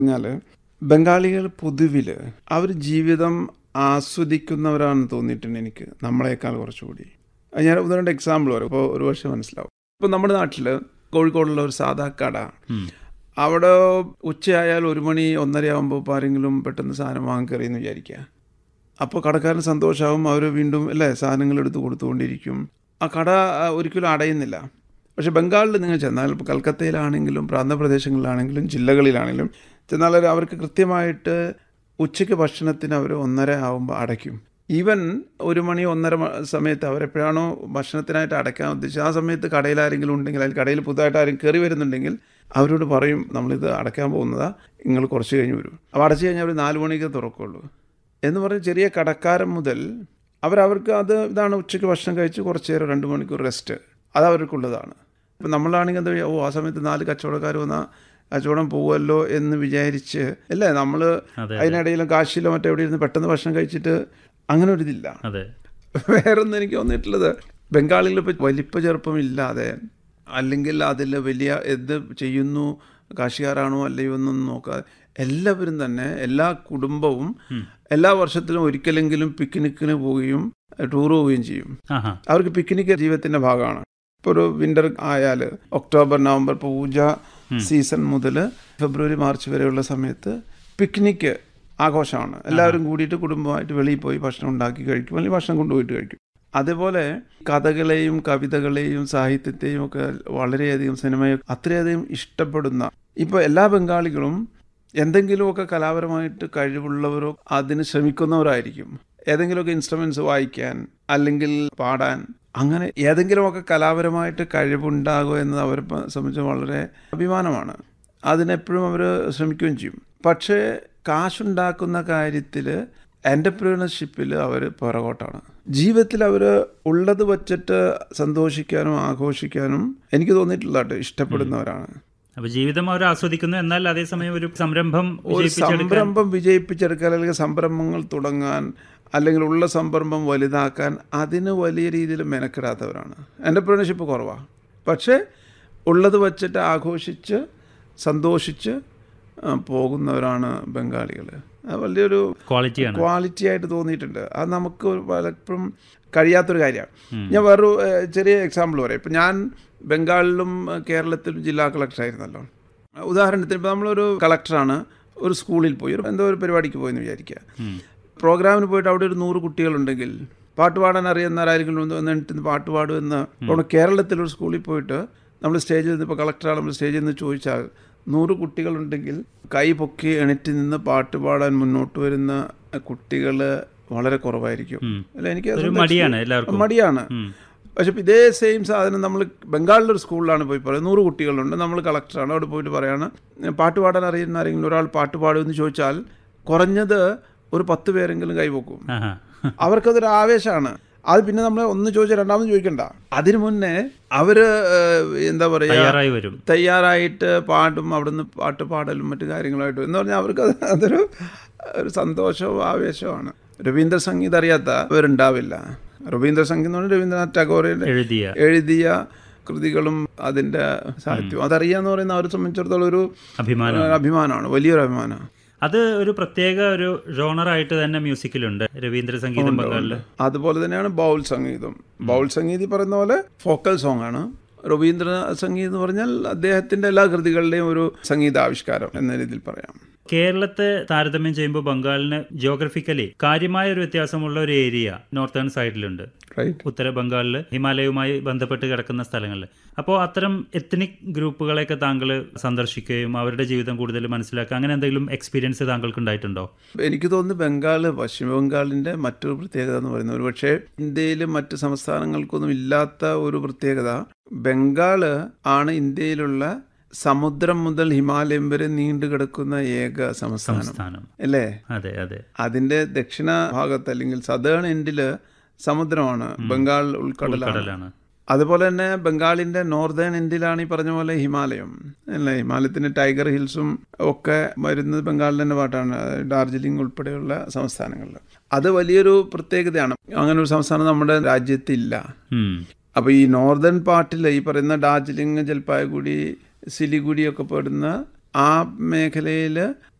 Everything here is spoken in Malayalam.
പറഞ്ഞാൽ ബംഗാളികൾ പൊതുവിൽ അവർ ജീവിതം ആസ്വദിക്കുന്നവരാണെന്ന് തോന്നിയിട്ടുണ്ട് എനിക്ക് നമ്മളെക്കാൾ കുറച്ചുകൂടി അത് ഞാൻ ഉദാഹരണ എക്സാമ്പിൾ പറയാം ഇപ്പോൾ ഒരു പക്ഷേ മനസ്സിലാവും ഇപ്പോൾ നമ്മുടെ നാട്ടിൽ കോഴിക്കോടുള്ള ഒരു സാധാ കട ഉം. അവിടെ ഉച്ചയായാൽ ഒരു മണി ഒന്നര ആകുമ്പോൾ ഇപ്പോൾ ആരെങ്കിലും പെട്ടെന്ന് സാധനം വാങ്ങിക്കറിയെന്ന് വിചാരിക്കുക അപ്പോൾ കടക്കാരന് സന്തോഷമാവും അവർ വീണ്ടും അല്ലേ സാധനങ്ങൾ എടുത്ത് കൊടുത്തുകൊണ്ടിരിക്കും ആ കട ആ, ഒരിക്കലും അടയുന്നില്ല പക്ഷേ ബംഗാളിൽ നിങ്ങൾ ചെന്നാൽ ഇപ്പോൾ കൽക്കത്തയിലാണെങ്കിലും പ്രാന്തപ്രദേശങ്ങളിലാണെങ്കിലും ജില്ലകളിലാണെങ്കിലും ചെന്നാൽ അവർ- അവർക്ക് കൃത്യമായിട്ട് ഉച്ചയ്ക്ക് ഭക്ഷണത്തിന് അവർ ഒന്നര ആകുമ്പോൾ അടയ്ക്കും ഈവൻ ഒരു മണി ഒന്നര മ- സമയത്ത് അവരെപ്പോഴാണോ ഭക്ഷണത്തിനായിട്ട് അടയ്ക്കാൻ ഉദ്ദേശിച്ചത് ആ സമയത്ത് കടയിൽ ആരെങ്കിലും ഉണ്ടെങ്കിൽ അല്ലെങ്കിൽ കടയിൽ പുതുതായിട്ട് ആരും കയറി വരുന്നുണ്ടെങ്കിൽ അവരോട് പറയും നമ്മളിത് അടയ്ക്കാൻ പോകുന്നതാ നിങ്ങൾ കുറച്ച് കഴിഞ്ഞ് വരും അപ്പോൾ അടച്ചു കഴിഞ്ഞാൽ അവർ നാല് മണിക്ക് തുറക്കുള്ളൂ എന്ന് പറഞ്ഞ് ചെറിയ കടക്കാരൻ മുതൽ അവരവർക്ക് അത് ഇതാണ് ഉച്ചയ്ക്ക് ഭക്ഷണം കഴിച്ച് കുറച്ച് നേരം രണ്ട് മണിക്കൂർ റെസ്റ്റ് അത് അവർക്കുള്ളതാണ് ഇപ്പം നമ്മളാണെങ്കിൽ എന്താ ചെയ്യുക, ഓ ആ സമയത്ത് നാല് കച്ചവടക്കാർ വന്നാൽ കച്ചവടം പോകുമല്ലോ എന്ന് വിചാരിച്ച് അല്ലേ നമ്മൾ അതെ അതിനിടയിലും കാശിയിലോ മറ്റോ എവിടെ ഇരുന്ന് പെട്ടെന്ന് ഭക്ഷണം കഴിച്ചിട്ട് അങ്ങനെ ഒരു ഇതില്ല അതെ വേറൊന്നും എനിക്ക് തോന്നിയിട്ടുള്ളത് ബംഗാളിൽ ഇപ്പോൾ വലിപ്പ ചെറുപ്പമില്ലാതെ അല്ലെങ്കിൽ അതിൽ വലിയ എന്ത് ചെയ്യുന്നു കാശികാരാണോ അല്ലയോ എന്നൊന്നും നോക്കാതെ എല്ലാവരും തന്നെ എല്ലാ കുടുംബവും എല്ലാ വർഷത്തിലും ഒരിക്കലെങ്കിലും പിക്നിക്കിന് പോവുകയും ടൂർ പോവുകയും ചെയ്യും ആഹാ അവർക്ക് പിക്നിക് ജീവിതത്തിൻ്റെ ഭാഗമാണ് ഇപ്പോൾ ഒരു വിൻ്റർ ആയാൽ ഒക്ടോബർ നവംബർ പൂജ സീസൺ മുതൽ ഫെബ്രുവരി മാർച്ച് വരെയുള്ള സമയത്ത് പിക്നിക്ക് ആഘോഷമാണ് എല്ലാവരും കൂടിയിട്ട് കുടുംബമായിട്ട് വെളിയിൽ പോയി ഭക്ഷണം ഉണ്ടാക്കി കഴിക്കും അല്ലെങ്കിൽ ഭക്ഷണം കൊണ്ടുപോയിട്ട് കഴിക്കും അതേപോലെ കഥകളെയും കവിതകളെയും സാഹിത്യത്തെയും ഒക്കെ വളരെയധികം സിനിമയെ അത്രയധികം ഇഷ്ടപ്പെടുന്ന ഇപ്പോൾ എല്ലാ ബംഗാളികളും എന്തെങ്കിലുമൊക്കെ കലാപരമായിട്ട് കഴിവുള്ളവരോ അതിന് ശ്രമിക്കുന്നവരായിരിക്കും ഏതെങ്കിലുമൊക്കെ ഇൻസ്ട്രുമെന്റ്സ് വായിക്കാൻ അല്ലെങ്കിൽ പാടാൻ അങ്ങനെ ഏതെങ്കിലുമൊക്കെ കലാപരമായിട്ട് കഴിവുണ്ടാകുക എന്നത് അവരെ പ- സംബന്ധിച്ച് വളരെ അഭിമാനമാണ് അതിനെപ്പോഴും അവർ ശ്രമിക്കുകയും ചെയ്യും പക്ഷേ കാശുണ്ടാക്കുന്ന കാര്യത്തിൽ എൻ്റർപ്രീനർഷിപ്പിൽ അവർ പുറകോട്ടാണ് ജീവിതത്തിൽ അവർ ഉള്ളത് വച്ചിട്ട് സന്തോഷിക്കാനും ആഘോഷിക്കാനും എനിക്ക് തോന്നിയിട്ടുള്ളതായിട്ട് ഇഷ്ടപ്പെടുന്നവരാണ് അപ്പൊ ജീവിതം അവർ ആസ്വദിക്കുന്നു എന്നാൽ അതേസമയം ഒരു സംരംഭം ഒരു വിജയിപ്പിച്ചെടുക്കാൻ സംരംഭം വിജയിപ്പിച്ചെടുക്കാൻ അല്ലെങ്കിൽ സംരംഭങ്ങൾ തുടങ്ങാൻ അല്ലെങ്കിൽ ഉള്ള സംരംഭം വലുതാക്കാൻ അതിന് വലിയ രീതിയിൽ മെനക്കെടാത്തവരാണ് എൻ്റർപ്രണർഷിപ്പ് കുറവാണ് പക്ഷേ ഉള്ളത് വച്ചിട്ട് ആഘോഷിച്ച് സന്തോഷിച്ച് ആ, പോകുന്നവരാണ് ബംഗാളികൾ അത് വലിയൊരു ക്വാളിറ്റിയാണ് ക്വാളിറ്റി ആയിട്ട് തോന്നിയിട്ടുണ്ട് അത് നമുക്ക് ഒരു പലപ്പോഴും കഴിയാത്തൊരു കാര്യമാണ് ഞാൻ വേറൊരു ഏഹ്, ചെറിയ എക്സാമ്പിൾ പറയാം ഇപ്പം ഞാൻ ബംഗാളിലും ഏഹ്, കേരളത്തിലും ജില്ലാ കളക്ടറായിരുന്നല്ലോ ഉദാഹരണത്തിന് ഇപ്പോൾ നമ്മളൊരു കളക്ടറാണ് ഒരു സ്കൂളിൽ പോയി ഒരു എന്തോ ഒരു പരിപാടിക്ക് പോയെന്ന് വിചാരിക്കുക ഉം. പ്രോഗ്രാമിന് പോയിട്ട് അവിടെ ഒരു നൂറ് കുട്ടികളുണ്ടെങ്കിൽ പാട്ട് പാടാൻ അറിയുന്നവരായിരിക്കും ഒന്ന് വന്നിട്ട് പാട്ട് പാടുമെന്ന് അപ്പോൾ കേരളത്തിലൊരു സ്കൂളിൽ പോയിട്ട് നമ്മൾ സ്റ്റേജിൽ നിന്ന് ഇപ്പോൾ കളക്ടറാണ് നമ്മൾ സ്റ്റേജിൽ നിന്ന് ചോദിച്ചാൽ നൂറ് കുട്ടികളുണ്ടെങ്കിൽ കൈ പൊക്കി എണീറ്റ് നിന്ന് പാട്ട് പാടാൻ മുന്നോട്ട് വരുന്ന കുട്ടികൾ വളരെ കുറവായിരിക്കും ഉം. അല്ല എനിക്ക് ഒരു സ്വന്തം മടിയാണ് experience- എല്ലാവർക്കും മടിയാണ് ഉം. പക്ഷെ ഇപ്പം ഇതേ സെയിം സാധനം നമ്മൾ ബംഗാളിലൊരു സ്കൂളിലാണ് പോയി പറയുന്നത് നൂറ് കുട്ടികളുണ്ട് നമ്മൾ കളക്ടറാണ് അവിടെ പോയിട്ട് പറയാണ് പാട്ട് പാടാൻ അറിയുന്ന ആരെങ്കിലും ഒരാൾ പാട്ട് പാടുമെന്ന് ചോദിച്ചാൽ കുറഞ്ഞത് ഒരു പത്ത് പേരെങ്കിലും കൈവക്കും ആഹാ അവർക്കതൊരു ആവേശമാണ് അത് പിന്നെ നമ്മൾ ഒന്ന് ചോദിച്ചാൽ രണ്ടാമത് ചോദിക്കണ്ട അതിനു മുന്നേ അവര് ഏഹ്, എന്താ പറയുക തയ്യാറായി വരും തയ്യാറായിട്ട് പാടും അവിടുന്ന് പാട്ട് പാടലും മറ്റു കാര്യങ്ങളായിട്ടും എന്ന് പറഞ്ഞാൽ അവർക്ക് അത് അതൊരു ഒരു സന്തോഷവും ആവേശവുമാണ് രവീന്ദ്ര സംഗീതം അറിയാത്തവരുണ്ടാവില്ല രവീന്ദ്ര സംഗീതം എന്ന് പറഞ്ഞാൽ രവീന്ദ്രനാഥ് ടാഗോറിന്റെ എഴുതിയ എഴുതിയ കൃതികളും അതിൻ്റെ സാഹിത്യവും അതറിയാന്ന് പറയുന്ന അവരെ സംബന്ധിച്ചിടത്തോളം ഒരു അഭിമാനം ഏഹ്, അഭിമാനമാണ് വലിയൊരു അഭിമാനമാണ് അത് ഒരു പ്രത്യേക ഒരു ജോണറായിട്ട് തന്നെ മ്യൂസിക്കിലുണ്ട് രവീന്ദ്ര സംഗീതം ബംഗാളിൽ അതുപോലെ തന്നെയാണ് ബൗൾ സംഗീതം ബൗൾ സംഗീതി പറയുന്ന പോലെ ഫോക്കൽ സോങ് ആണ് രവീന്ദ്ര സംഗീതം എന്ന് പറഞ്ഞാൽ അദ്ദേഹത്തിന്റെ എല്ലാ കൃതികളുടെയും ഒരു സംഗീതാവിഷ്കാരം എന്ന രീതിയിൽ പറയാം കേരളത്തെ താരതമ്യം ചെയ്യുമ്പോൾ ബംഗാളിന് ജിയോഗ്രഫിക്കലി കാര്യമായ ഒരു വ്യത്യാസമുള്ള ഒരു ഏരിയ നോർത്തേൺ സൈഡിലുണ്ട് റൈറ്റ് ഉത്തര ബംഗാളിൽ ഹിമാലയവുമായി ബന്ധപ്പെട്ട് കിടക്കുന്ന സ്ഥലങ്ങളിൽ അപ്പോൾ അത്തരം എത്നിക് ഗ്രൂപ്പുകളെയൊക്കെ താങ്കൾ സന്ദർശിക്കുകയും അവരുടെ ജീവിതം കൂടുതൽ മനസ്സിലാക്കുക അങ്ങനെ എന്തെങ്കിലും എക്സ്പീരിയൻസ് താങ്കൾക്ക് ഉണ്ടായിട്ടുണ്ടോ എനിക്ക് തോന്നുന്നു ബംഗാൾ പശ്ചിമ ബംഗാളിന്റെ മറ്റൊരു പ്രത്യേകത എന്ന് പറയുന്നത് ഒരു പക്ഷേ ഇന്ത്യയിലും മറ്റ് സംസ്ഥാനങ്ങൾക്കൊന്നും ഇല്ലാത്ത ഒരു പ്രത്യേകത ബംഗാള് ആണ് ഇന്ത്യയിലുള്ള സമുദ്രം മുതൽ ഹിമാലയം വരെ നീണ്ടു കിടക്കുന്ന ഏക സംസ്ഥാനം സ്ഥാനം അല്ലേ അതെ അതെ അതിന്റെ ദക്ഷിണ ഭാഗത്ത് അല്ലെങ്കിൽ സദേൺ എൻഡില് സമുദ്രമാണ് ബംഗാൾ ഉൾക്കടലാണ് കടലാണ് അതുപോലെ തന്നെ ബംഗാളിന്റെ നോർത്തേൺ എൻഡിലാണ് ഈ പറഞ്ഞ പോലെ ഹിമാലയം അല്ലേ ഹിമാലയത്തിന്റെ ടൈഗർ ഹിൽസും ഒക്കെ വരുന്നത് ബംഗാളിൽ തന്നെ പാട്ടാണ് ഡാർജിലിംഗ് ഉൾപ്പെടെയുള്ള സംസ്ഥാനങ്ങളിൽ അത് വലിയൊരു പ്രത്യേകതയാണ് അങ്ങനെ ഒരു സംസ്ഥാനം നമ്മുടെ രാജ്യത്തില്ല ഉം. അപ്പോൾ ഈ നോർത്തേൺ പാർട്ടിൽ ഈ പറയുന്ന ഡാർജിലിംഗ് ജൽപായ്ഗുഡി സിലിഗുഡി ഒക്കെ പെടുന്ന ആ മേഖലയിൽ